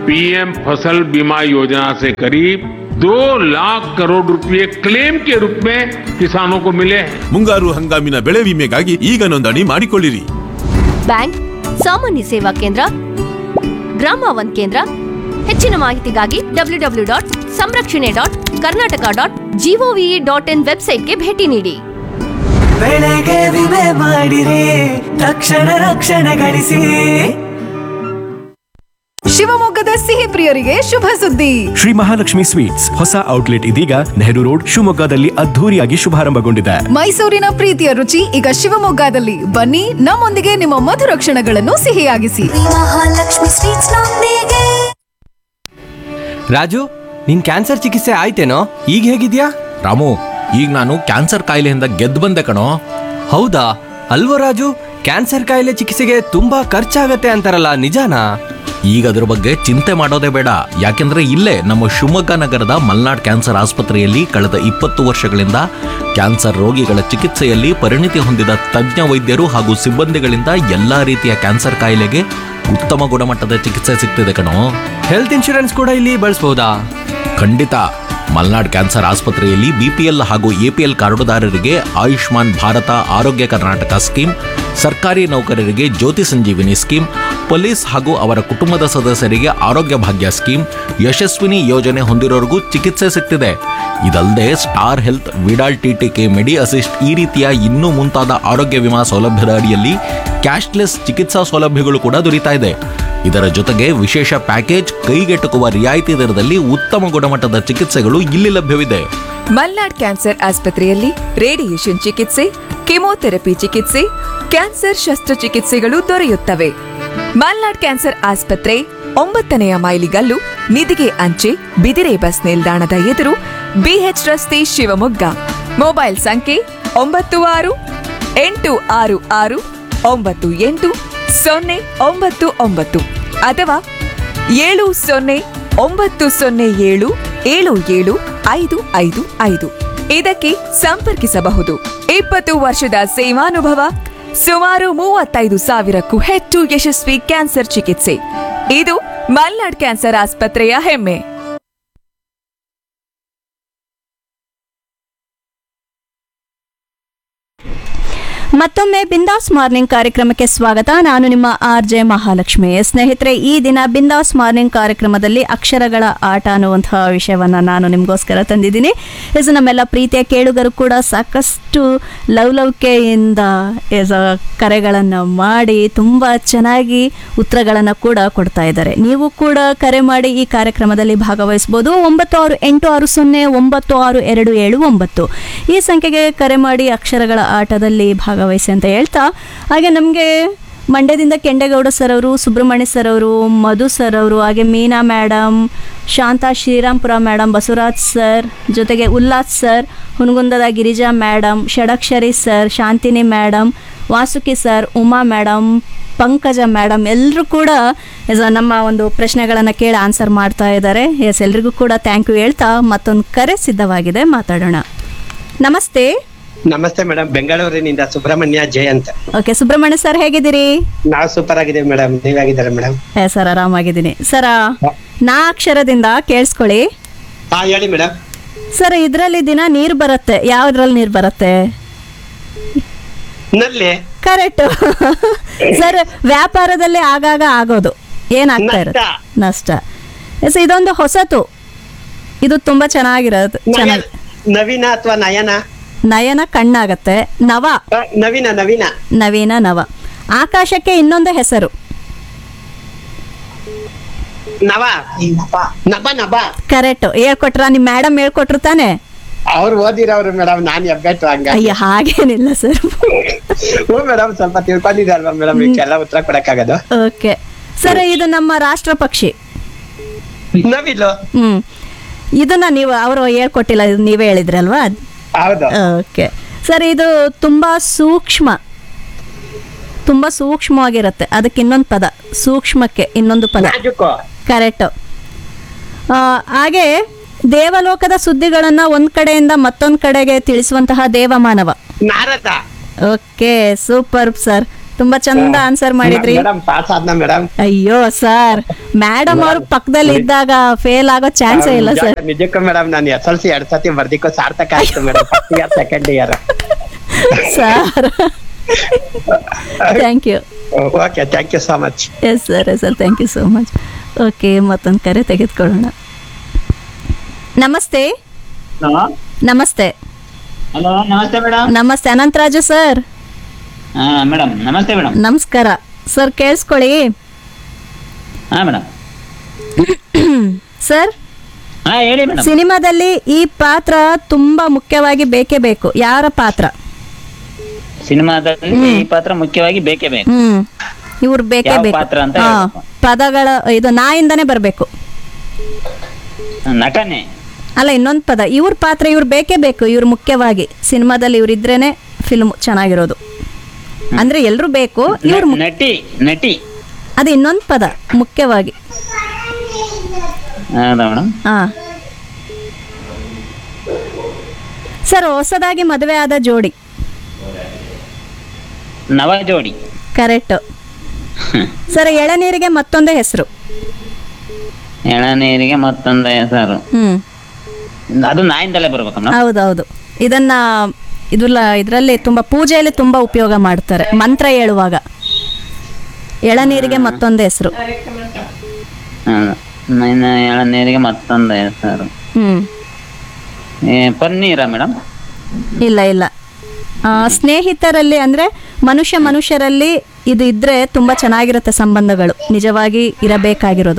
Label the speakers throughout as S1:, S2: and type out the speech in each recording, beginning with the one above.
S1: PM फसल बीमा योजना से करीब दो लाख करोड़ रुपए क्लेम के रूप में किसानों को मिले हैं
S2: ಮುಂಗಾರು ಹಂಗಾಮಿನ ಬೆಳೆ ವಿಮೆಗಾಗಿ ಈಗ ನೋಂದಣಿ ಮಾಡಿಕೊಳ್ಳಿರಿ
S3: ಬ್ಯಾಂಕ್ ಸಾಮಾನ್ಯ ಸೇವಾ ಕೇಂದ್ರ ಗ್ರಾಮ ಒನ್ ಕೇಂದ್ರ ಹೆಚ್ಚಿನ ಮಾಹಿತಿಗಾಗಿ ಡಬ್ಲ್ಯೂ ಡಬ್ಲ್ಯೂ ಡಾಟ್ ಸಂರಕ್ಷಣೆ dot Karnataka dot gov dot in ವೆಬ್ಸೈಟ್ಗೆ ಭೇಟಿ ನೀಡಿ
S4: ಬೆಳೆಗೆ ವಿಮೆ ಮಾಡಿರಿ ತಕ್ಷಣ ರಕ್ಷಣೆ ಗಳಿಸಿ
S5: ಶಿವಮೊಗ್ಗದ ಸಿಹಿ ಪ್ರಿಯರಿಗೆ ಶುಭ ಸುದ್ದಿ
S6: ಶ್ರೀ ಮಹಾಲಕ್ಷ್ಮಿ ಸ್ವೀಟ್ಸ್ ಹೊಸ ಔಟ್ಲೆಟ್ ಇದೀಗ ನೆಹರು ರೋಡ್ ಶಿವಮೊಗ್ಗದಲ್ಲಿ ಅದ್ಧೂರಿಯಾಗಿ ಶುಭಾರಂಭಗೊಂಡಿದೆ
S5: ಮೈಸೂರಿನ ಪ್ರೀತಿಯ ರುಚಿ ಈಗ ಶಿವಮೊಗ್ಗದಲ್ಲಿ ಬನ್ನಿ ನಮ್ಮೊಂದಿಗೆ ನಿಮ್ಮ ಮಧುರ ಕ್ಷಣಗಳನ್ನು ಸಿಹಿಯಾಗಿಸಿ
S7: ಮಹಾಲಕ್ಷ್ಮಿ ಸ್ವೀಟ್ಸ್ ನೊಂದಿಗೆ
S8: ರಾಜು ನಿನ್ ಕ್ಯಾನ್ಸರ್ ಚಿಕಿತ್ಸೆ ಆಯ್ತೇನೋ ಈಗ ಹೇಗಿದ್ಯಾ
S9: ರಾಮು ಈಗ ನಾನು ಕ್ಯಾನ್ಸರ್ ಕಾಯಿಲೆಯಿಂದ ಗೆದ್ದು ಬಂದೆ ಕಣೋ
S8: ಹೌದಾ ಅಲ್ವೋ ರಾಜು ಕ್ಯಾನ್ಸರ್ ಕಾಯಿಲೆ ಚಿಕಿತ್ಸೆಗೆ ತುಂಬಾ ಖರ್ಚಾಗತ್ತೆ ಅಂತಾರಲ್ಲ ನಿಜಾನಾ
S9: ಈಗ ಅದ್ರ ಬಗ್ಗೆ ಚಿಂತೆ ಮಾಡೋದೇ ಬೇಡ ಯಾಕೆಂದ್ರೆ ಇಲ್ಲೇ ನಮ್ಮ ಶಿವಮೊಗ್ಗ ನಗರದ ಮಲ್ನಾಡ್ ಕ್ಯಾನ್ಸರ್ ಆಸ್ಪತ್ರೆಯಲ್ಲಿ ಕಳೆದ ಇಪ್ಪತ್ತು ವರ್ಷಗಳಿಂದ ಕ್ಯಾನ್ಸರ್ ರೋಗಿಗಳ ಚಿಕಿತ್ಸೆಯಲ್ಲಿ ಪರಿಣಿತಿ ಹೊಂದಿದ ತಜ್ಞ ವೈದ್ಯರು ಹಾಗೂ ಸಿಬ್ಬಂದಿಗಳಿಂದ ಎಲ್ಲಾ ರೀತಿಯ ಕ್ಯಾನ್ಸರ್ ಕಾಯಿಲೆಗೆ ಉತ್ತಮ ಗುಣಮಟ್ಟದ ಚಿಕಿತ್ಸೆ ಸಿಗ್ತಿದೆ ಕಣೋ
S8: ಹೆಲ್ತ್ ಇನ್ಶೂರೆನ್ಸ್ ಕೂಡ ಇಲ್ಲಿ ಬಳಸ್ಬೋದಾ
S9: ಖಂಡಿತ ಮಲ್ನಾಡ್ ಕ್ಯಾನ್ಸರ್ ಆಸ್ಪತ್ರೆಯಲ್ಲಿ ಬಿಪಿಎಲ್ ಹಾಗೂ ಎಪಿಎಲ್ ಕಾರ್ಡುದಾರರಿಗೆ ಆಯುಷ್ಮಾನ್ ಭಾರತ ಆರೋಗ್ಯ ಕರ್ನಾಟಕ ಸ್ಕೀಮ್ ಸರ್ಕಾರಿ ನೌಕರರಿಗೆ ಜ್ಯೋತಿ ಸಂಜೀವಿನಿ ಸ್ಕೀಮ್ ಪೊಲೀಸ್ ಹಾಗೂ ಅವರ ಕುಟುಂಬದ ಸದಸ್ಯರಿಗೆ ಆರೋಗ್ಯ ಭಾಗ್ಯ ಸ್ಕೀಮ್ ಯಶಸ್ವಿನಿ ಯೋಜನೆ ಹೊಂದಿರೋರಿಗೂ ಚಿಕಿತ್ಸೆ ಸಿಗ್ತಿದೆ ಇದಲ್ಲದೆ star health Vidal TTK medi assist ಈ ರೀತಿಯ ಇನ್ನೂ ಮುಂತಾದ ಆರೋಗ್ಯ ವಿಮಾ ಸೌಲಭ್ಯದ ಅಡಿಯಲ್ಲಿ ಕ್ಯಾಶ್ಲೆಸ್ ಚಿಕಿತ್ಸಾ ಸೌಲಭ್ಯಗಳು ಕೂಡ ದೊರೀತಾ ಇದೆ ಇದರ ಜೊತೆಗೆ ವಿಶೇಷ ಪ್ಯಾಕೇಜ್ ಕೈಗೆಟುಕುವ ರಿಯಾಯಿತಿ ದರದಲ್ಲಿ ಉತ್ತಮ ಗುಣಮಟ್ಟದ ಚಿಕಿತ್ಸೆಗಳು ಇಲ್ಲಿ ಲಭ್ಯವಿದೆ
S10: ಮಲ್ನಾಡ್ ಕ್ಯಾನ್ಸರ್ ಆಸ್ಪತ್ರೆಯಲ್ಲಿ ರೇಡಿಯೇಷನ್ ಚಿಕಿತ್ಸೆ ಕೆಮೊಥೆರಪಿ ಚಿಕಿತ್ಸೆ ಕ್ಯಾನ್ಸರ್ ಶಸ್ತ್ರಚಿಕಿತ್ಸೆಗಳು ದೊರೆಯುತ್ತವೆ ಮಲ್ನಾಡ್ ಕ್ಯಾನ್ಸರ್ ಆಸ್ಪತ್ರೆ ಒಂಬತ್ತನೆಯ ಮೈಲಿಗಲ್ಲು ನಿಧಿಗೆ ಅಂಚೆ ಬಿದಿರೆ ಬಸ್ ನಿಲ್ದಾಣದ ಎದುರು ಬಿಎಚ್ ರಸ್ತೆ ಶಿವಮೊಗ್ಗ ಮೊಬೈಲ್ ಸಂಖ್ಯೆ ಒಂಬತ್ತು ಆರು ಎಂಟು ಆರು ಆರು ಒಂಬತ್ತು ಎಂಟು ಸೊನ್ನೆ ಒಂಬತ್ತು ಒಂಬತ್ತು ಅಥವಾ ಏಳು ಸೊನ್ನೆ ಒಂಬತ್ತು ಸೊನ್ನೆ ಏಳು ಏಳು ಏಳು ಐದು ಐದು ಐದು ಇದಕ್ಕೆ ಸಂಪರ್ಕಿಸಬಹುದು ಇಪ್ಪತ್ತು ವರ್ಷದ ಸೇವಾನುಭವ ಸುಮಾರು ಮೂವತ್ತೈದು ಸಾವಿರಕ್ಕೂ ಹೆಚ್ಚು ಯಶಸ್ವಿ ಕ್ಯಾನ್ಸರ್ ಚಿಕಿತ್ಸೆ ಇದು ಮಲ್ನಾಡ್ ಕ್ಯಾನ್ಸರ್ ಆಸ್ಪತ್ರೆಯ ಹೆಮ್ಮೆ
S11: ಮತ್ತೊಮ್ಮೆ ಬಿಂದಾಸ್ ಮಾರ್ನಿಂಗ್ ಕಾರ್ಯಕ್ರಮಕ್ಕೆ ಸ್ವಾಗತ ನಾನು ನಿಮ್ಮ ಆರ್ ಜೆ ಮಹಾಲಕ್ಷ್ಮಿ ಸ್ನೇಹಿತರೆ ಈ ದಿನ ಬಿಂದಾಸ್ ಮಾರ್ನಿಂಗ್ ಕಾರ್ಯಕ್ರಮದಲ್ಲಿ ಅಕ್ಷರಗಳ ಆಟ ಅನ್ನುವಂತಹ ವಿಷಯವನ್ನು ನಾನು ನಿಮಗೋಸ್ಕರ ತಂದಿದ್ದೀನಿ ಎಸ್ ನಮ್ಮೆಲ್ಲ ಪ್ರೀತಿಯ ಕೇಳುಗರು ಕೂಡ ಸಾಕಷ್ಟು ಲವಲವಿಕೆಯಿಂದ ಎಸ್ ಕರೆಗಳನ್ನು ಮಾಡಿ ತುಂಬ ಚೆನ್ನಾಗಿ ಉತ್ತರಗಳನ್ನು ಕೂಡ ಕೊಡ್ತಾ ಇದ್ದಾರೆ ನೀವು ಕೂಡ ಕರೆ ಮಾಡಿ ಈ ಕಾರ್ಯಕ್ರಮದಲ್ಲಿ ಭಾಗವಹಿಸ್ಬೋದು ಒಂಬತ್ತು ಆರು ಎಂಟು ಆರು ಸೊನ್ನೆ ಒಂಬತ್ತು ಆರು ಎರಡು ಏಳು ಒಂಬತ್ತು ಈ ಸಂಖ್ಯೆಗೆ ಕರೆ ಮಾಡಿ ಅಕ್ಷರಗಳ ಆಟದಲ್ಲಿ ಭಾಗವಹಿಸಿ ಅಂತ ಹೇಳ್ತಾ ಹಾಗೆ ನಮಗೆ ಮಂಡ್ಯದಿಂದ ಕೆಂಡೇಗೌಡ ಸರ್ ಅವರು ಸುಬ್ರಹ್ಮಣ್ಯ ಸರ್ ಅವರು ಮಧು ಸರ್ ಅವರು ಹಾಗೆ Meena madam Shanta Shrirampura madam Basavaraj sir ಜೊತೆಗೆ ಉಲ್ಲಾಸ್ ಸರ್ ಹುನಗುಂದದ Girija madam Shadakshari sir Shantini madam Vasuki sir Uma madam Pankaja madam ಎಲ್ಲರೂ ಕೂಡ ಎಸ್ ನಮ್ಮ ಒಂದು ಪ್ರಶ್ನೆಗಳನ್ನು ಕೇಳಿ ಆನ್ಸರ್ ಮಾಡ್ತಾ ಇದ್ದಾರೆ ಎಸ್ ಎಲ್ರಿಗೂ ಕೂಡ ಥ್ಯಾಂಕ್ ಯು ಹೇಳ್ತಾ ಮತ್ತೊಂದು ಕರೆ ಸಿದ್ಧವಾಗಿದೆ ಮಾತಾಡೋಣ ನಮಸ್ತೆ
S12: ನಮಸ್ತೆ ಮೇಡಮ್ ಬೆಂಗಳೂರಿನಿಂದ ಸುಬ್ರಹ್ಮಣ್ಯ ಜಯಂತ್
S11: ಓಕೆ ಸುಬ್ರಹ್ಮಣ್ಯ ಸರ್ ಹೇಗಿದ್ದೀರಿ
S12: ನಾವು ಸೂಪರ್ ಆಗಿದ್ದೀವಿ ಮೇಡಮ್ ನೀವಾಗಿದ್ದಾರೆ ಮೇಡಮ್
S11: ಏ ಸರ್ ಆರಾಮಾಗಿದ್ದೀನಿ ಸರ ನಾ ಅಕ್ಷರದಿಂದ ಕೇಳಿಸ್ಕೊಳ್ಳಿ
S12: ಹಾ ಹೇಳಿ ಮೇಡಮ್
S11: ಸರ್ ಇದರಲ್ಲಿ ದಿನ ನೀರು ಬರುತ್ತೆ ಯಾವ್ದ್ರಲ್ಲಿ ನೀರು ಬರುತ್ತೆ
S12: ನಲ್ಲಿ
S11: ಕರೆಕ್ಟ್ ಸರ್ ವ್ಯಾಪಾರದಲ್ಲಿ ಆಗಾಗ ಆಗೋದು ಏನಾಗ್ತಾ ಇರುತ್ತೆ ನಷ್ಟ ಎಸ್ ಇದೊಂದು ಹೊಸತು ಇದು ತುಂಬಾ ಚೆನ್ನಾಗಿರೋದು ಚೆನ್ನಾಗಿ
S12: ನವೀನ ಅಥವಾ ನಯನ
S11: ನಯನ ಕಣ್ಣಾಗತ್ತೆ ನವ
S12: ನವೀನ ನವೀನ
S11: ನವೀನ ನವ ಆಕಾಶಕ್ಕೆ ಇನ್ನೊಂದು ಹೆಸರು
S12: ನವ ನಬ ನಬ
S11: ಕರೆಕ್ಟ್ ಹೇಳ್ಕೊಟ್ರ ನಿಮ್ ಮೇಡಮ್ ಹೇಳ್ಕೊಟ್ರು ತಾನೆ
S12: ಅವ್ರು ಓದಿರೋರು ಮೇಡಮ್ ನಾನ್ ಹೆಬ್ಬೆಟ್ಟು ಹಂಗ
S11: ಅಯ್ಯ ಹಾಗೇನಿಲ್ಲ ಸರ್
S12: ಹ್ಞೂ ಮೇಡಮ್ ಸ್ವಲ್ಪ ತಿಳ್ಕೊಂಡಿದ್ದಲ್ವಾ ಮೇಡಮ್ ಇದಕ್ಕೆಲ್ಲ ಉತ್ತರ ಕೊಡಕ್ಕಾಗದು
S11: ಓಕೆ ಸರ್ ಇದು ನಮ್ಮ ರಾಷ್ಟ್ರ ಪಕ್ಷಿ
S12: ನವಿಲು
S11: ಹ್ಮ್ ಇದನ್ನ ನೀವು ಅವರು ಹೇಳ್ಕೊಟ್ಟಿಲ್ಲ ಇದು ನೀವೇ ಹೇಳಿದ್ರಲ್ವಾ
S12: ಹೌದು
S11: ಓಕೆ ಸರ್ ಇದು ತುಂಬಾ ಸೂಕ್ಷ್ಮ ತುಂಬಾ ಸೂಕ್ಷ್ಮವಾಗಿರುತ್ತೆ ಅದಕ್ಕೆ ಇನ್ನೊಂದು ಪದ ಸೂಕ್ಷ್ಮಕ್ಕೆ ಇನ್ನೊಂದು ಪದ ಕರೆಕ್ಟ್ ಹಾಗೆ ದೇವಲೋಕದ ಸುದ್ದಿಗಳನ್ನ ಒಂದ್ ಕಡೆಯಿಂದ ಮತ್ತೊಂದ್ ಕಡೆಗೆ ತಿಳಿಸುವಂತಹ ದೇವಮಾನವ
S12: ನಾರದ
S11: ಓಕೆ ಸೂಪರ್ ಸರ್ ತುಂಬಾ ಚಂದ ಆನ್ಸರ್ ಮಾಡಿದ್ರಿ
S12: ಮೇಡಮ್ ಪಾಸ್ ಆದ್ನ ಮೇಡಮ್
S11: ಅಯ್ಯೋ ಸರ್ ಮೇಡಮ್ ಅವ್ರ ಪಕ್ಕದಲ್ಲಿ ಇದ್ದಾಗ ಫೇಲ್ ಆಗೋ ಚಾನ್ಸೇ ಇಲ್ಲ ಸರ್
S12: ನಿಜಕ್ಕೂ ಮೇಡಮ್ ನಾನು ಎಸ್ ಎಲ್ ಸಿ ಎರಡ್ ಸತಿ ಬರ್ದಿಕ್ಕೋ ಸಾರ್ಥಕ ಆಯ್ತು madam first year second year
S11: sir thank you
S12: okay thank you so much
S11: yes sir yes sir thank you so much okay ಮತ್ತೊಂದು ಕರೆ ತೆಗೆದುಕೊಳ್ಳೋಣ ನಮಸ್ತೆ ನಮಸ್ತೆ
S13: ಹಲೋ ನಮಸ್ತೆ ಮೇಡಮ್
S11: ನಮಸ್ತೆ ಅನಂತರಾಜು ಸರ್
S13: ಹಾ ಮೇಡಮ್ ನಮಸ್ತೆ ಮೇಡಮ್
S11: ನಮಸ್ಕಾರ ಸರ್ ಕೇಳಿಸ್ಕೊಳ್ಳಿ
S13: ಹಾ ಮೇಡಮ್
S11: ಸರ್
S13: ಹಾ ಹೇಳಿ ಮೇಡಮ್
S11: ಸಿನಿಮಾದಲ್ಲಿ ಈ ಪಾತ್ರ ತುಂಬಾ ಮುಖ್ಯವಾಗಿ ಬೇಕೇ ಬೇಕು ಯಾರ ಪಾತ್ರ
S13: ಸಿನಿಮಾದಲ್ಲಿ ಈ ಪಾತ್ರ ಮುಖ್ಯವಾಗಿ ಬೇಕೇ ಬೇಕು
S11: ಹ್ಮ್ ಇವ್ರು ಬೇಕೇ
S13: ಯಾವ
S11: ಬೇಕು
S13: ಪಾತ್ರ ಅಂತ
S11: ಹಾ,
S13: ಹೇಳ್ಬೇಕು.
S11: ಪದಗಳ ಇದು ನಾಯಿಂದಾನೇ ಬರಬೇಕು
S13: ನಟನೆ
S11: ಅಲ್ಲ ಇನ್ನೊಂದು ಪದ ಇವ್ರ ಪಾತ್ರ ಇವ್ರು ಬೇಕೇ ಬೇಕು ಇವ್ರು ಮುಖ್ಯವಾಗಿ ಸಿನಿಮಾದಲ್ಲಿ ಇವ್ರು ಇದ್ರೇನೆ ಫಿಲ್ಮ್ ಚೆನ್ನಾಗಿರೋದು ಅಂದ್ರೆ ಎಲ್ರು ಬೇಕು ಇವ್ರು
S13: ನ- ನಟಿ ನಟಿ
S11: ಅದು ಇನ್ನೊಂದು ಪದ ಮುಖ್ಯವಾಗಿ
S13: ಹೌದಾ ಮೇಡಮ್
S11: ಹಾ ಸರ್ ಹೊಸದಾಗಿ ಮದುವೆ ಆದ ಜೋಡಿ
S13: ನವ ಜೋಡಿ
S11: ಕರೆಕ್ಟ್ ಸರ್ ಎಳನೀರಿಗೆ ಮತ್ತೊಂದು ಹೆಸರು
S13: ಎಳನೀರಿಗೆ ಮತ್ತೊಂದು ಹೆಸರು
S11: ಹ್ಮ್
S13: ಅದು ನಾಯಿಂದಲೇ ಬರ್ಬೇಕು ಮೇಡಮ್
S11: ಹೌದೌದು ಇದನ್ನ ಇದುಲ್ಲ ಇದರಲ್ಲಿ ತುಂಬಾ ಪೂಜೆಯಲ್ಲಿ ತುಂಬಾ ಉಪಯೋಗ ಮಾಡ್ತಾರೆ ಮಂತ್ರ ಹೇಳುವಾಗ ಎಳನೀರಿಗೆ ಮತ್ತೊಂದು ಹೆಸರು
S13: ಹೌದು ಇನ್ನು ಎಳನೀರಿಗೆ ಮತ್ತೊಂದು ಹೆಸರು
S11: ಹ್ಮ್
S13: ಏ, ಪನ್ನೀರ ಮೇಡಮ್
S11: ಇಲ್ಲ ಇಲ್ಲ ಆ, ಸ್ನೇಹಿತರಲ್ಲಿ ಅಂದ್ರೆ ಮನುಷ್ಯ ಮನುಷ್ಯರಲ್ಲಿ ಇದು ಇದ್ರೆ ತುಂಬಾ ಚೆನ್ನಾಗಿರುತ್ತೆ ಸಂಬಂಧಗಳು ನಿಜವಾಗಿ ಇರಬೇಕಾಗಿರೋದು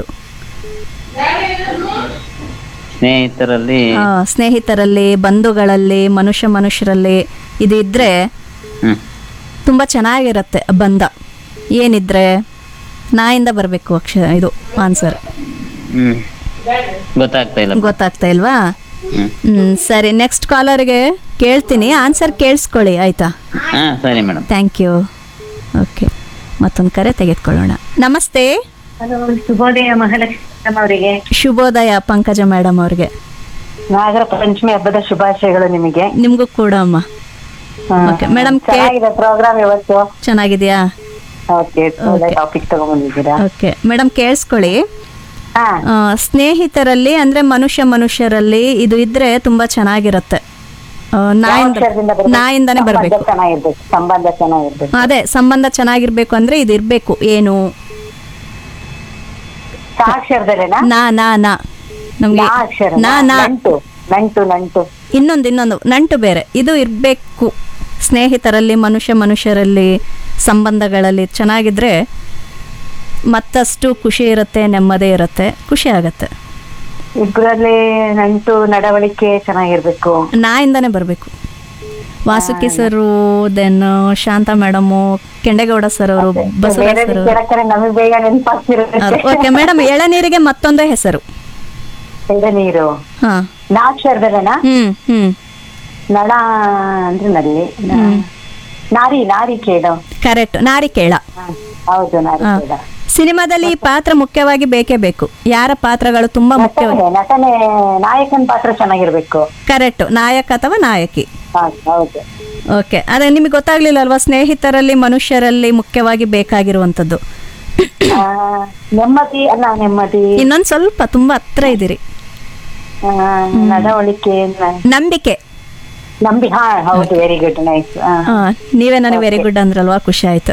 S13: ಸ್ನೇಹಿತರಲ್ಲಿ
S11: ಆ, ಸ್ನೇಹಿತರಲ್ಲಿ ಬಂಧುಗಳಲ್ಲಿ ಮನುಷ್ಯ ಮನುಷ್ಯರಲ್ಲಿ ಇದು ಇದ್ರೆ
S13: ಹ್ಮ್.
S11: ತುಂಬಾ ಚೆನ್ನಾಗಿರುತ್ತೆ ಬಂಧ ಏನಿದ್ರೆ ನಾಯಿಂದ ಬರಬೇಕು ಅಕ್ಷರ ಇದು ಆನ್ಸರ್
S13: ಹ್ಮ್ ಗೊತ್ತಾಗ್ತಾ ಇಲ್ಲ
S11: ಗೊತ್ತಾಗ್ತಾ ಇಲ್ವಾ
S13: ಹ್ಮ್.
S11: ಹ್ಮ್ ಸರಿ ನೆಕ್ಸ್ಟ್ ಕಾಲರ್ಗೆ ಕೇಳ್ತೀನಿ ಆನ್ಸರ್ ಕೇಳಿಸ್ಕೊಳ್ಳಿ ಆಯ್ತಾ
S13: ಹಾ ಸರಿ ಮೇಡಮ್
S11: ಥ್ಯಾಂಕ್ ಯು ಓಕೆ ಮತ್ತೊಂದು ಕರೆ ತೆಗೆದುಕೊಳ್ಳೋಣ ನಮಸ್ತೆ
S14: ಹಲೋ ಶುಭೋದಯ ಮಹಾಲಕ್ಷ್ಮಿ ಅವರಿಗೆ
S11: ಶುಭೋದಯ ಪಂಕಜ ಮೇಡಮ್ ಅವ್ರಿಗೆ
S14: ನಾಗರ ಪಂಚಮಿ ಹಬ್ಬದ ಶುಭಾಶಯಗಳು ನಿಮಗೆ
S11: ನಿಮಗೂ ಕೂಡ ಅಮ್ಮ
S14: ಹಾ.
S11: ಓಕೆ ಮೇಡಮ್
S14: ಚೆನ್ನಾಗಿದೆ ಪ್ರೋಗ್ರಾಮ್ ಇವತ್ತು
S11: ಚೆನ್ನಾಗಿದೆಯಾ
S14: ಓಕೆ ಒಳ್ಳೆ ಟಾಪಿಕ್ ತಗೊಂಡ್ಬಂದಿದ್ದೀರಾ
S11: ಓಕೆ ಮೇಡಮ್ ಕೇಳಿಸ್ಕೊಳ್ಳಿ
S14: ಹಾ
S11: ಆ, ಸ್ನೇಹಿತರಲ್ಲಿ ಅಂದ್ರೆ ಮನುಷ್ಯ ಮನುಷ್ಯರಲ್ಲಿ ಇದು ಇದ್ರೆ ತುಂಬಾ ಚೆನ್ನಾಗಿರುತ್ತೆ ಆ, ನಾಯಿಂದ
S14: ಅಕ್ಷರದಿಂದ ಬರ್ಬೇಕು?
S11: ನಾಯಿಂದಾನೇ
S14: ಸಂಬಂಧ
S11: ಬರಬೇಕು
S14: ಚೆನ್ನಾಗಿರ್ಬೇಕು ಸಂಬಂಧ ಚೆನ್ನಾಗಿರ್ಬೇಕು
S11: ಅದೇ ಸಂಬಂಧ ಚೆನ್ನಾಗಿರ್ಬೇಕು ಅಂದ್ರೆ ಇದು ಇರ್ಬೇಕು ಏನು
S14: ಸಾಕ್ಷರದಲ್ಲೇನಾ
S11: ನಾ ನಾ ನಾ ನಮ್ಗೆ
S14: ನಾ ಅಕ್ಷರ
S11: ನಾ ನಾ
S14: ನಂಟು ನಂಟು ನಂಟು
S11: ಇನ್ನೊಂದು ಇನ್ನೊಂದು ನಂಟು ಬೇರೆ ಇದು ಇರಬೇಕು ಸ್ನೇಹಿತರಲ್ಲಿ ಮನುಷ್ಯ ಮನುಷ್ಯರಲ್ಲಿ ಸಂಬಂಧಗಳಲ್ಲಿ ಚೆನ್ನಾಗಿದ್ರೆ ಮತ್ತಷ್ಟು ಖುಷಿ ಇರುತ್ತೆ ನೆಮ್ಮದಿ ಇರುತ್ತೆ ಖುಷಿ ಆಗತ್ತೆ
S14: ಇಬ್ಬರಲ್ಲಿ ನಂಟು ನಡವಳಿಕೆ ಚೆನ್ನಾಗಿರ್ಬೇಕು
S11: ನಾಯಿಂದಾನೇ ಬರಬೇಕು Vasuki sir then Shanta madam Kendegowda sir ಅವರು ಬಸವರಾಜ್
S14: ಬೇರೆ
S11: ಸರ್
S14: ಕೇಳಕ್ತಾರೆ ನಮಗೆ ಬೇಗ ನೆನಪಾಗ್ತಿರುತ್ತೆ
S11: ಓಕೆ ಮೇಡಮ್ ಎಳನೀರಿಗೆ ಮತ್ತೊಂದು ಹೆಸರು
S14: ನೀರು
S11: ಹಾ
S14: ನಾಕ್ಷರದಲ್ಲೇನಾ
S11: ಹ್ಮ್ ಹ್ಮ್
S14: ನಳ ಅಂದ್ರೆ ನಲ್ಲಿ ನ- ನಾರಿ ನಾರಿ ಕೇಳು
S11: ಕರೆಕ್ಟ್ ನಾರಿಕೇಳ
S14: ಹೌದು ನಾರಿ
S11: ಹಾ.
S14: ಕೇಳ
S11: ಸಿನಿಮಾದಲ್ಲಿ ಈ ಪಾತ್ರ ಮುಖ್ಯವಾಗಿ ಬೇಕೇ ಬೇಕು ಯಾರ ಪಾತ್ರಗಳು ತುಂಬಾ ಮುಖ್ಯವಾಗಿ
S14: ನಟನೆ ನಟನೆ ನಾಯಕನ ಪಾತ್ರ ಚೆನ್ನಾಗಿರ್ಬೇಕು
S11: ಕರೆಕ್ಟ್ ನಾಯಕ ಅಥವಾ ನಾಯಕಿ
S14: ಹಾ, ಹೌದು
S11: ಓಕೆ ಅದೇ ನಿಮಗೆ ಗೊತ್ತಾಗ್ಲಿಲ್ಲ ಅಲ್ವಾ ಸ್ನೇಹಿತರಲ್ಲಿ ಮನುಷ್ಯರಲ್ಲಿ ಮುಖ್ಯವಾಗಿ ಬೇಕಾಗಿರುವಂಥದ್ದು
S14: ಆ, ನೆಮ್ಮದಿ ಅಲ್ಲ ನೆಮ್ಮದಿ
S11: ಇನ್ನೊಂದು ಸ್ವಲ್ಪ ತುಂಬಾ ಹತ್ರ ಇದ್ದೀರಿ
S14: ಆ, ನಡವಳಿಕೆ ನ-
S11: ನಂಬಿಕೆ
S14: ನಂಬಿ ಹಾ ಹೌದು ವೆರಿ ಗುಡ್ ನೈಸ್
S11: ಹಾ ನೀವೇ ನನಗೆ ವೆರಿ ಗುಡ್ ಅಂದ್ರಲ್ವಾ ಖುಷಿ ಆಯ್ತು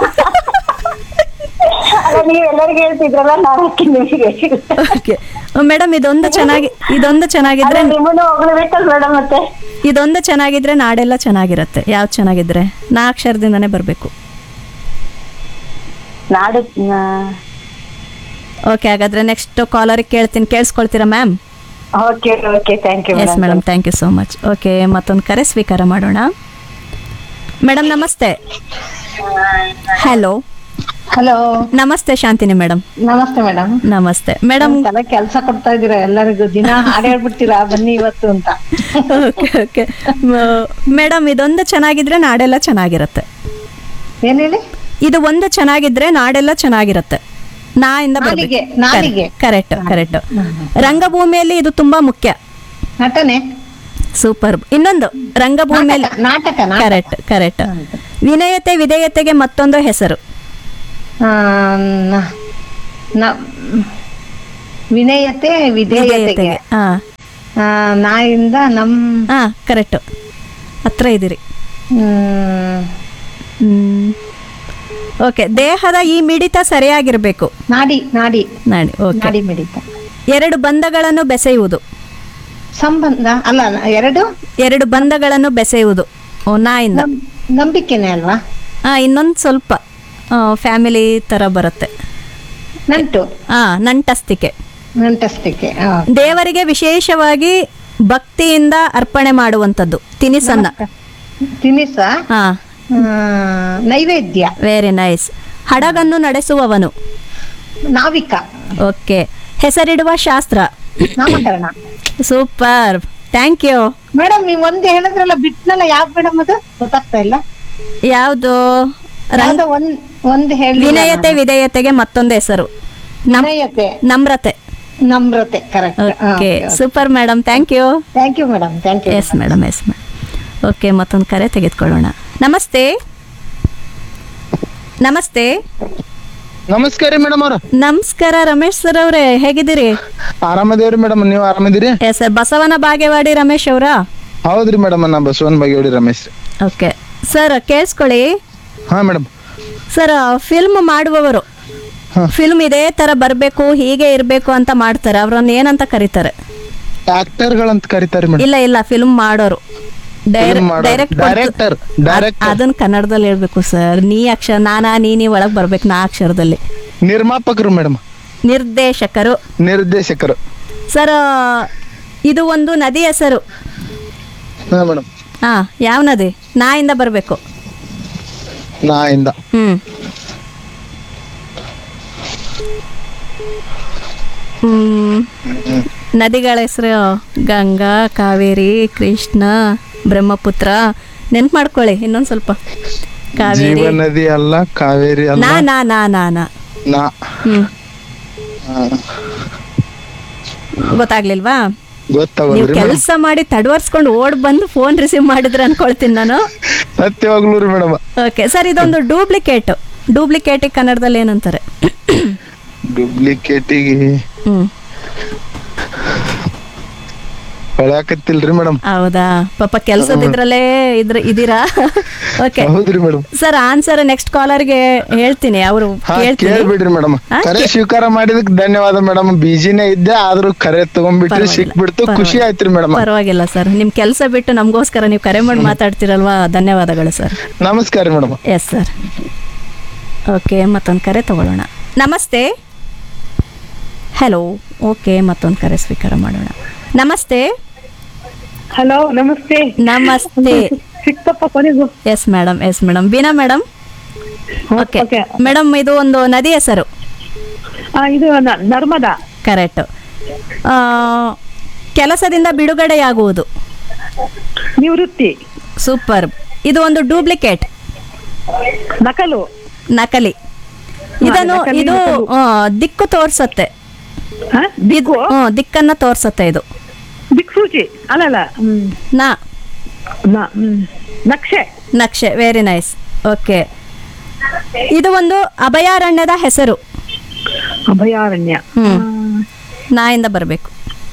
S14: ನೀವ್ ಎಲ್ಲರಿಗೂ ಹೇಳ್ತಿದ್ರಲ್ಲ ನಾನು ನಿಮಗೆ
S11: ಓಕೆ ಮೇಡಮ್ ಇದೊಂದು ಚೆನ್ನಾಗಿ ಇದೊಂದು ಚೆನ್ನಾಗಿದ್ರೆ
S14: ನಿಮ್ಮನ್ನು ಹೊಗಳಬೇಕಲ್ಲ ಮೇಡಮ್ ಮತ್ತೆ
S11: ಇದೊಂದು ಚೆನ್ನಾಗಿದ್ರೆ ನಾಡೆಲ್ಲ ಚೆನ್ನಾಗಿರುತ್ತೆ ಯಾವ್ದು ಚೆನ್ನಾಗಿದ್ರೆ ನಾ ಅಕ್ಷರದಿಂದನೇ ಬರಬೇಕು
S14: ನಾಡು ಆ,
S11: ಓಕೆ ಹಾಗಾದ್ರೆ ನೆಕ್ಸ್ಟ್ ಕಾಲರಿಗೆ ಕೇಳ್ತೀನಿ ಕೇಳಿಸ್ಕೊಳ್ತೀರಾ ma'am
S14: okay okay thank you
S11: yes madam thank you so much okay ಮತ್ತೊಂದು ಕರೆ ಸ್ವೀಕಾರ ಮಾಡೋಣ ಮೇಡಮ್ ನಮಸ್ತೆ ಹಲೋ
S14: ಹಲೋ
S11: ನಮಸ್ತೆ ಶಾಂತಿನಿ ಮೇಡಮ್
S14: ನಮಸ್ತೆ ಮೇಡಮ್
S11: ನಮಸ್ತೆ ಮೇಡಮ್
S14: ತಲೆ ಕೆಲಸ ಕೊಡ್ತಾ ಇದೀರಾ ಎಲ್ಲರಿಗೂ ದಿನ ಹಾಡು ಹೇಳ್ಬಿಡ್ತೀರಾ ಬನ್ನಿ ಇವತ್ತು ಅಂತ
S11: ಓಕೆ ಓಕೆ ಮೇಡಮ್ ಇದೊಂದು ಚೆನ್ನಾಗಿದ್ರೆ ನಾಡೆಲ್ಲ ಚೆನ್ನಾಗಿರುತ್ತೆ
S14: ಏನ್ ಹೇಳಿ
S11: ಇದು ಒಂದು ಚೆನ್ನಾಗಿದ್ರೆ ನಾಡೆಲ್ಲ ಚೆನ್ನಾಗಿರುತ್ತೆ ನಾ ಇಂದ
S14: ನಾಲಿಗೆ, ನಾಲಿಗೆ.
S11: ಕರೆಕ್ಟ್ ಕರೆಕ್ಟ್ ರಂಗಭೂಮಿಯಲ್ಲಿ ಇದು ತುಂಬಾ ಮುಖ್ಯ
S14: ನಟನೆ
S11: ಸೂಪರ್ ಇನ್ನೊಂದು ರಂಗಭೂಮಿಯಲ್ಲಿ
S14: ನಾಟಕ ನಾಟಕ.
S11: ಕರೆಕ್ಟ್ ಕರೆಕ್ಟ್ ವಿನಯತೆ ವಿಧೇಯತೆಗೆ ಮತ್ತೊಂದು ಹೆಸರು
S15: ಆ, ನ- ನ- ವಿನಯತೆ ವಿಧೇಯತೆಗೆ
S11: ಹಾ
S15: ಆ, ನಾಯಿಂದ ನಮ್
S11: ಹಾ ಕರೆಕ್ಟ್ ಹತ್ರ ಇದ್ದೀರಿ
S15: ಹ್ಮ್,
S11: ಓಕೆ ದೇಹದ ಈ ಮಿಡಿತ ಸರಿಯಾಗಿರಬೇಕು
S15: ನಾಡಿ ನಾಡಿ
S11: ನಾಡಿ ಓಕೆ
S15: ನಾಡಿ ಮಿಡಿತ
S11: ಎರಡು ಬಂಧಗಳನ್ನು ಬೆಸೆಯುವುದು
S15: ಸಂಬಂಧ ಅಲ್ಲ ನ- ಎರಡು
S11: ಎರಡು ಬಂಧಗಳನ್ನು ಬೆಸೆಯುವುದು ಓ ನಾಯಿಂದ
S15: ನಂಬಿಕೆನೆ ಅಲ್ವಾ
S11: ಹಾ ಇನ್ನೊಂದು ಸ್ವಲ್ಪ ಫ್ಯಾಮಿಲಿ ಥರ ಬರುತ್ತೆ
S15: ನಂಟು
S11: ಹಾ ನಂಟಸ್ತಿಕೆ
S15: ನಂಟಸ್ತಿಕೆ ಆ.
S11: ದೇವರಿಗೆ ವಿಶೇಷವಾಗಿ ಭಕ್ತಿಯಿಂದ ಅರ್ಪಣೆ ಮಾಡುವಂಥದ್ದು ತಿನಿಸನ್ನ
S15: ತಿನಿಸ
S11: ಹಾ
S15: ಆ, ನೈವೇದ್ಯ
S11: ವೆರಿ ನೈಸ್ ಹಡಗನ್ನು ನಡೆಸುವವನು
S15: ನಾವಿಕ
S11: ಓಕೆ ಹೆಸರಿಡುವ ಶಾಸ್ತ್ರ
S15: ನಾಮಕರಣ
S11: ಸೂಪರ್ ಥ್ಯಾಂಕ್ ಯು
S15: ಮೇಡಮ್ ನೀವು ಒಂದು ಹೇಳಿದ್ರಲ್ಲ ಬಿಟ್ನಲ್ಲ ಯಾವ್ದು ಮೇಡಮ್ ಅದು ಗೊತ್ತಾಗ್ತಾ ಇಲ್ಲ
S11: ಯಾವುದು
S15: ಯಾವ್ದೋ ಒಂದ್ ಒಂದು ಹೇಳಿ
S11: ವಿನಯತೆ ವಿಧೇಯತೆಗೆ ಮತ್ತೊಂದು ಹೆಸರು ನಮ್-
S15: ವಿನಯತೆ
S11: ನಮ್ರತೆ
S15: ನಮ್ರತೆ correct
S11: okay super madam thank you
S15: thank you madam thank you
S11: yes madam yes madam okay ಮತ್ತೊಂದು ಕರೆ ತೆಗೆದುಕೊಳ್ಳೋಣ ನಮಸ್ತೆ ನಮಸ್ತೆ
S16: ನಮಸ್ಕಾರ ಮೇಡಮ್ ಅವ್ರ
S11: ನಮಸ್ಕಾರ ರಮೇಶ್ ಸರ್ ಅವರೇ ಹೇಗಿದ್ದೀರಿ
S16: ಆರಾಮದೇವ್ರಿ ಮೇಡಮ್ ನೀವು ಆರಾಮದಿರಿ
S11: ಎಸ್ ಸರ್ ಬಸವನ ಬಾಗೇವಾಡಿ ರಮೇಶ್ ಅವರಾ
S16: ಹೌದ್ರಿ ಮೇಡಮ್ ನಾ ಬಸವನ್ ಬಾಗೇವಾಡಿ ರಮೇಶ್ ರೀ
S11: ಓಕೆ ಸರ್ ಕೇಳಿಸ್ಕೊಳ್ಳಿ
S16: ಹಾ ಮೇಡಮ್
S11: ಸರ್ ಫಿಲ್ಮ್ ಮಾಡುವವರು ಫಿಲ್ಮ್ ಇದೇ ತರ ಬರಬೇಕು ಹೀಗೆ ಇರಬೇಕು ಅಂತ ಮಾಡ್ತಾರೆ ಅವ್ರನ್ನ ಏನಂತ ಕರೀತಾರೆ
S16: ಆಕ್ಟರ್ಗಳಂತ ಕರೀತಾರೆ ಮೇಡಮ್
S11: ಇಲ್ಲ ಇಲ್ಲ ಫಿಲ್ಮ್ ಮಾಡೋರು
S16: Film ಮಾಡೋರು. Director, director.
S11: ಅದನ್ನ ಕನ್ನಡದಲ್ಲಿ ಹೇಳ್ಬೇಕು ಸರ್ ನೀ ಅಕ್ಷರ ನಾನಾ ನೀ ನೀ ಒಳಗ್ ಬರ್ಬೇಕು ನಾ ಅಕ್ಷರದಲ್ಲಿ
S16: ನಿರ್ಮಾಪಕರು ಮೇಡಮ್
S11: ನಿರ್ದೇಶಕರು
S16: ನಿರ್ದೇಶಕರು
S11: ಸರ್ ಇದು ಒಂದು ನದಿ ಹೆಸರು
S16: ಹಾ ಮೇಡಮ್
S11: ಹಾ ಯಾವ ನದಿ ನಾಯಿಂದ ಬರಬೇಕು
S16: ನಾಯಿಂದ
S11: ಹ್ಮ್ ಹ್ಮ್ ನದಿಗಳ ಹೆಸರು ಗಂಗಾ ಕಾವೇರಿ ಕೃಷ್ಣ ಬ್ರಹ್ಮಪುತ್ರ ನೆನ್ಪು ಮಾಡ್ಕೊಳ್ಳಿ ಇನ್ನೊಂದು ಸ್ವಲ್ಪ ಕಾವೇರಿ
S16: ಜೀವ ನದಿ ಅಲ್ಲ ಕಾವೇರಿ ಅಲ್ಲ
S11: ನಾ ನಾ ನಾ ನಾ ನಾ
S16: ನಾ
S11: ಹ್ಮ್
S16: ಹಾ,
S11: ಗೊತ್ತಾಗ್ಲಿಲ್ವಾ ನೀವು
S16: ಗೊತ್ತಾಗೋದ್ರಿ ಮೇಡಮ್
S11: ಕೆಲಸ ಮಾಡಿ ತಡವರ್ಸ್ಕೊಂಡು ಓಡ್ ಬಂದು ಫೋನ್ ರಿಸೀವ್ ಮಾಡಿದ್ರೆ ಅನ್ಕೊಳ್ತೀನಿ ನಾನು
S16: ಸತ್ಯವಾಗ್ಲೂ ರೀ ಮೇಡಮ್
S11: ಓಕೆ ಸರ್ ಇದೊಂದು ಡೂಪ್ಲಿಕೇಟ್ ಡೂಪ್ಲಿಕೇಟ್ ಕನ್ನಡದಲ್ಲಿ ಏನಂತಾರೆ
S16: ಡೂಪ್ಲಿಕೇಟಿಗೆ
S11: ಹ್ಮ್
S16: ಹೊಳ್ಯಾಕತ್ತಿಲ್ರಿ ಮೇಡಮ್
S11: ಹೌದಾ ಪಾಪ ಕೆಲ್ಸದಿದ್ರಲ್ಲೇ ಇದ್ರ ಇದೀರಾ ಓಕೆ
S16: ಹೌದ್ರಿ ಮೇಡಮ್
S11: ಸರ್ ಆನ್ಸರ್ ನೆಕ್ಸ್ಟ್ ಕಾಲರ್ಗೆ ಹೇಳ್ತೀನಿ ಅವರು
S16: ಹಾ
S11: ಕೇಳ್ತೀನಿ
S16: ಕೇಳ್ಬಿಡ್ರಿ ಮೇಡಮ್
S11: ಹಾ,
S16: ಕರೆ
S11: ಕೇ-
S16: ಸ್ವೀಕಾರ ಮಾಡಿದಕ್ ಧನ್ಯವಾದ ಮೇಡಮ್ ಬಿಜಿನೇ ಇದ್ದೆ ಆದ್ರೂ ಕರೆ ತಗೊಂಡ್ಬಿಟ್ರಿ
S11: ಪರವಾಗಿಲ್ಲ,
S16: ಸಿಕ್ಬಿಡ್ತು ಖುಷಿ
S11: ಪರವಾಗಿಲ್ಲ.
S16: ಆಯ್ತ್ರಿ ಮೇಡಮ್
S11: ಪರವಾಗಿಲ್ಲ ಸರ್ ನಿಮ್ ಕೆಲಸ ಬಿಟ್ಟು ನಮಗೋಸ್ಕರ ನೀವು ಕರೆ ಮಾಡಿ ಮಾತಾಡ್ತಿರಲ್ವಾ ಧನ್ಯವಾದಗಳು ಸರ್
S16: ನಮಸ್ಕಾರ ಮೇಡಮ್
S11: ಎಸ್ ಸರ್ ಓಕೆ ಮತ್ತೊಂದು ಕರೆ ತಗೊಳ್ಳೋಣ ನಮಸ್ತೆ ಹಲೋ ಓಕೆ ಮತ್ತೊಂದು ಕರೆ ಸ್ವೀಕಾರ ಮಾಡೋಣ ನಮಸ್ತೆ
S14: ಹಲೋ ನಮಸ್ತೆ
S11: ನಮಸ್ತೆ
S14: ಸಿಕ್ತಪ್ಪ ಕೊನೆಗೂ
S11: yes madam yes madam Beena madam okay madam ಇದು ಒಂದು ನದಿ ಹೆಸರು
S14: ಆ, ಇದು ನ- ನರ್ಮದಾ
S11: ಕರೆಕ್ಟ್ ಕೆಲಸದಿಂದ ಬಿಡುಗಡೆಯಾಗುವುದು
S14: ನಿವೃತ್ತಿ
S11: ಸೂಪರ್ ಇದು ಒಂದು ಡೂಪ್ಲಿಕೇಟ್
S14: ನಕಲು
S11: ನಕಲಿ ಇದನ್ನು
S14: ನಕಲಿ
S11: ಇದು
S14: ನಕಲು.
S11: ಆ, ದಿಕ್ಕು ತೋರ್ಸತ್ತೆ ಇದು ಹ್ಮ್, ದಿಕ್ಕನ್ನ ತೋರ್ಸತ್ತೆ ಇದು
S14: ದಿಕ್ಸೂಚಿ ಅಲ್ಲಲ್ಲ ಹ್ಮ್
S11: ನಾ
S14: ನ- ಹ್ಮ್. ನಕ್ಷೆ
S11: ನಕ್ಷೆ ವೆರಿ ನೈಸ್ ಓಕೆ ಇದು ಒಂದು ಅಭಯಾರಣ್ಯದ ಹೆಸರು
S14: ಅಭಯಾರಣ್ಯ
S11: ಹ್ಮ್ ನಾಯಿಂದ ಬರಬೇಕು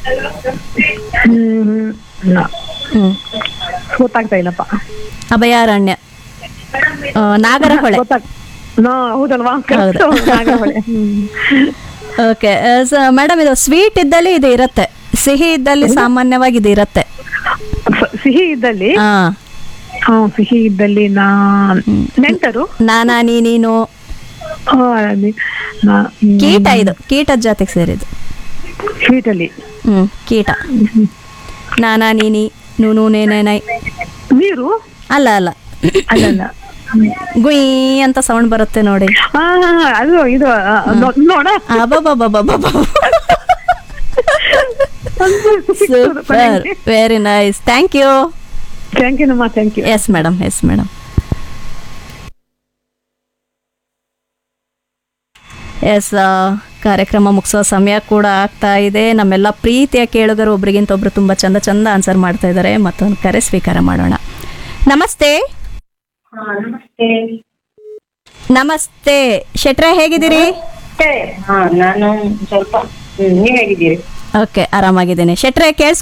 S14: ಹ್ಮ್ ನ-
S11: ಹ್ಮ್
S14: ಗೊತ್ತಾಗ್ತಾ ಇಲ್ಲಪ್ಪ
S11: ಅಭಯಾರಣ್ಯ ಆ, ನಾಗರಹೊಳೆ
S14: ಗೊತ್ತಾಗ್- ನಾ- ಹೌದಲ್ವಾ
S11: ಹೌದು.
S14: ನಾಗರಹೊಳೆ. ಹ್ಮ್.
S11: ಓಕೆ ಮೇಡಮ್ ಇದು ಸ್ವೀಟ್ ಇದ್ದಲ್ಲಿ ಇದು ಇರುತ್ತೆ ಸಿಹಿ ಇದ್ದಲ್ಲಿ ಸಾಮಾನ್ಯವಾಗಿ ಇದು ಇರುತ್ತೆ
S14: ಸ- ಸಿಹಿ ಇದ್ದಲ್ಲಿ
S11: ಹಾ
S14: ಹಾ ಸಿಹಿ ಇದ್ದಲ್ಲಿ ನಾ ನೆಂಟರು
S11: ನಾನಾ ನೀ ನೀನು
S14: ಆ, ಅದೇ. ನಾ- ಹ್ಮ್.
S11: ಕೀಟ ಇದು ಕೀಟದ ಜಾತಿಗೆ ಸೇರಿದ್ದು
S14: ಸ್ವೀಟಲ್ಲಿ
S11: ಹ್ಮ್ ಕೀಟ ನಾನಾ ನೀನಿ ನೂನು ನೇನೈ
S14: ನೀರು
S11: ಅಲ್ಲ ಅಲ್ಲ
S14: ಅಲ್ಲಲ್ಲ
S11: ಗುಯ್ ಅಂತ ಸೌಂಡ್ ಬರುತ್ತೆ ನೋಡಿ
S14: ಹಾ ಹಾ, ಹಾ, ಅದು ಇದು ಆ, ನೋ- ನೋಡ
S11: ಅಬ್ಬಬ್ಬಬ್ಬಬ್ಬಬ್ಬ. Super very nice thank you
S14: thank you ನಮ್ಮ thank you
S11: yes madam yes madam yes ಕಾರ್ಯಕ್ರಮ ಮುಗಿಸೋ ಸಮಯ ಕೂಡ ಆಗ್ತಾ ಇದೆ ನಮ್ಮೆಲ್ಲ ಪ್ರೀತಿಯ ಕೇಳುಗರು ಒಬ್ರಿಗಿಂತ ಒಬ್ರು ತುಂಬ ಚಂದ ಚಂದ ಆನ್ಸರ್ ಮಾಡ್ತಾ ಇದ್ದಾರೆ ಮತ್ತೊಂದು ಕರೆ ಸ್ವೀಕಾರ ಮಾಡೋಣ ನಮಸ್ತೆ
S15: ಹಾ ನಮಸ್ತೆ
S11: ನಮಸ್ತೆ ಶೆಟ್ರೆ ಹೇಗಿದ್ದೀರಿ
S15: ಹಾ ನಾನು ಸ್ವಲ್ಪ ಹ್ಮ್ ನೀವ್ ಹೇಗಿದ್ದೀರಿ
S11: ಓಕೆ ಆರಾಮಾಗಿದ್ದೀನಿ ಶೆಟ್ರೆ ಕೇಳಿಸ್